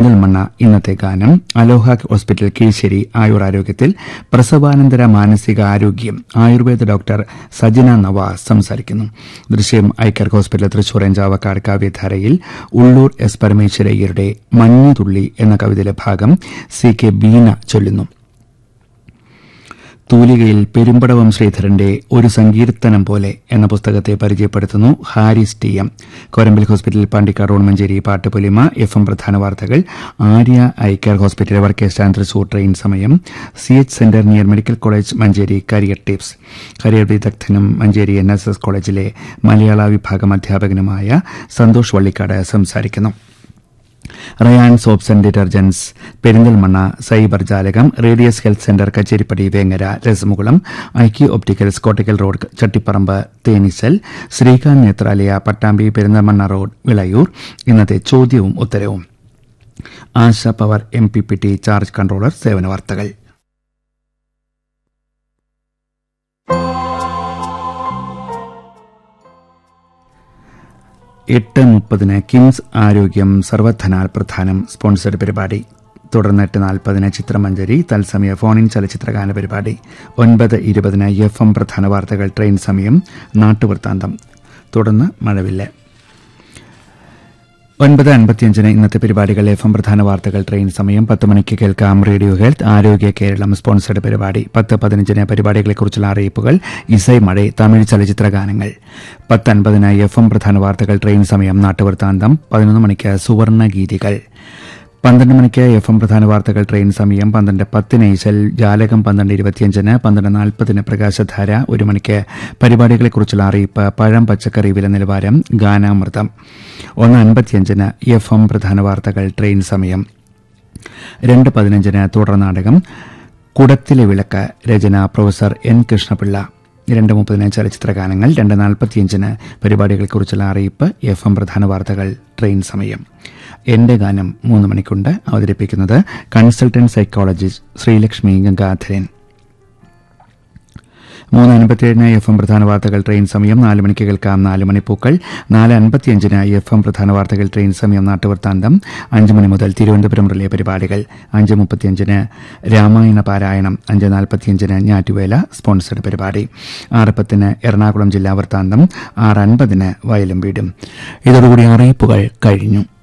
പെരിന്തൽമണ്ണ ഇന്നത്തെ ഗാനം അലോഹ ഹോസ്പിറ്റൽ കീഴ്ശ്ശേരി ആയുർ ആരോഗ്യത്തിൽ പ്രസവാനന്തര മാനസിക ആരോഗ്യം ആയുർവേദ ഡോക്ടർ സജിന നവാസ് സംസാരിക്കുന്നു ദൃശ്യം ഐക്കർ ഹോസ്പിറ്റൽ തൃശൂർ എഞ്ചാവക്കാട് കാവ്യധാരയിൽ ഉള്ളൂർ എസ് പരമേശ്വരയ്യരുടെ മഞ്ഞുതുള്ളി എന്ന കവിതയിലെ ഭാഗം സി കെ ബീന ചൊല്ലുന്നു തൂലികയിൽ പെരുമ്പടവം ശ്രീധരന്റെ ഒരു സങ്കീർത്തനം പോലെ എന്ന പുസ്തകത്തെ പരിചയപ്പെടുത്തുന്നു Haris T M Korambil hospital Pandikkad Manjeri Pattupolima F M പ്രധാന വാർത്തകൾ Arya eye care hospital work stand Thrissur train സമയം C H centre near medical college Manjeri career tips career വിദഗ്ധനും മഞ്ചേരി എൻ എസ് എസ് കോളേജിലെ മലയാള വിഭാഗം അധ്യാപകനുമായ സന്തോഷ് വള്ളിക്കാട് സംസാരിക്കുന്നു Rayan soaps and detergents Perinthalmanna cyber ജാലകം radius health centre Kacheripadi Vengara രസമുകുളം IQ opticals Kottakkal road Chattiparamba തേനിസൽ ശ്രീകാന്ത് നേത്രാലയ പട്ടാമ്പി പെരിന്തൽമണ്ണ റോഡ് വിളയൂർ ഇന്നത്തെ ചോദ്യവും ഉത്തരവും Asha power M P P T charge controller സേവന വാർത്തകൾ എട്ട് മുപ്പതിന് കിംസ് ആരോഗ്യം സർവധനാൽ പ്രധാനം സ്പോൺസർഡ് പരിപാടി തുടർന്ന് എട്ട് നാൽപ്പതിന് ചിത്രമഞ്ജരി തത്സമയ ഫോണിൻ ചലച്ചിത്രഗാന പരിപാടി ഒൻപത് ഇരുപതിന് എഫ് എം പ്രധാന വാർത്തകൾ ട്രെയിൻ സമയം നാട്ടുവൃത്താന്തം തുടർന്ന് മഴവില്ല് ഒൻപത് അൻപത്തിയഞ്ചിന് ഇന്നത്തെ പരിപാടികൾ എഫ് എം പ്രധാന വാർത്തകൾ ട്രെയിൻ സമയം പത്ത് മണിക്ക് കേൾക്കാം റേഡിയോ ഹെൽത്ത് ആരോഗ്യ കേരളം സ്പോൺസർഡ് പരിപാടി പത്ത് പതിനഞ്ചിന് പരിപാടികളെക്കുറിച്ചുള്ള അറിയിപ്പുകൾ ഇസൈ മഴ തമിഴ് ചലച്ചിത്ര ഗാനങ്ങൾ പത്ത് അൻപതിന് എഫ് എം പ്രധാന വാർത്തകൾ ട്രെയിൻ സമയം നാട്ടുവൃത്താന്തം പതിനൊന്ന് മണിക്ക് സുവർണ ഗീതികൾ പന്ത്രണ്ട് മണിക്ക് എഫ് എം പ്രധാന വാർത്തകൾ ട്രെയിൻ സമയം പന്ത്രണ്ട് പത്തിന് ഈശൽ ജാലകം പന്ത്രണ്ട് ഇരുപത്തിയഞ്ചിന് പന്ത്രണ്ട് നാൽപ്പതിന് പ്രകാശധാര ഒരു മണിക്ക് പരിപാടികളെക്കുറിച്ചുള്ള അറിയിപ്പ് പഴം പച്ചക്കറി വില നിലവാരം ഗാനാമൃതം ഒന്ന് അൻപത്തിയഞ്ചിന് എഫ് എം പ്രധാന വാർത്തകൾ ട്രെയിൻ സമയം രണ്ട് പതിനഞ്ചിന് തുടർ നാടകം കുടത്തിലെ വിളക്ക് രചന പ്രൊഫസർ എൻ കൃഷ്ണപിള്ള രണ്ട് മുപ്പതിന് ചലച്ചിത്ര ഗാനങ്ങൾ രണ്ട് നാൽപ്പത്തിയഞ്ചിന് പരിപാടികളെക്കുറിച്ചുള്ള അറിയിപ്പ് എഫ് എം പ്രധാന വാർത്തകൾ ട്രെയിൻ സമയം എന്റെ ഗാനം മൂന്ന് മണിക്കുണ്ട് അവതരിപ്പിക്കുന്നത് കൺസൾട്ടന്റ് സൈക്കോളജിസ്റ്റ് ശ്രീലക്ഷ്മി ഗംഗാധരൻ മൂന്ന് അൻപത്തിയേഴിന് എഫ് എം പ്രധാന വാർത്തകൾ ട്രെയിൻ സമയം നാല് മണിക്ക് കേൾക്കാം നാല് മണിപ്പൂക്കൾ നാല് അൻപത്തിയഞ്ചിന് എഫ് എം പ്രധാന വാർത്തകൾ ട്രെയിൻ സമയം നാട്ടുവൃത്താന്തം അഞ്ച് മണി മുതൽ തിരുവനന്തപുരം റിലേ പരിപാടികൾ അഞ്ച് മുപ്പത്തിയഞ്ചിന് രാമായണ പാരായണം അഞ്ച് നാൽപ്പത്തിയഞ്ചിന് ഞാറ്റുവേല സ്പോൺസർഡ് പരിപാടി ആറ് പത്തിന് എറണാകുളം ജില്ലാ വൃത്താന്തം ആറ് അൻപതിന് വയലും വീടും ഇതോടുകൂടി അറിയിപ്പുകൾ കഴിഞ്ഞു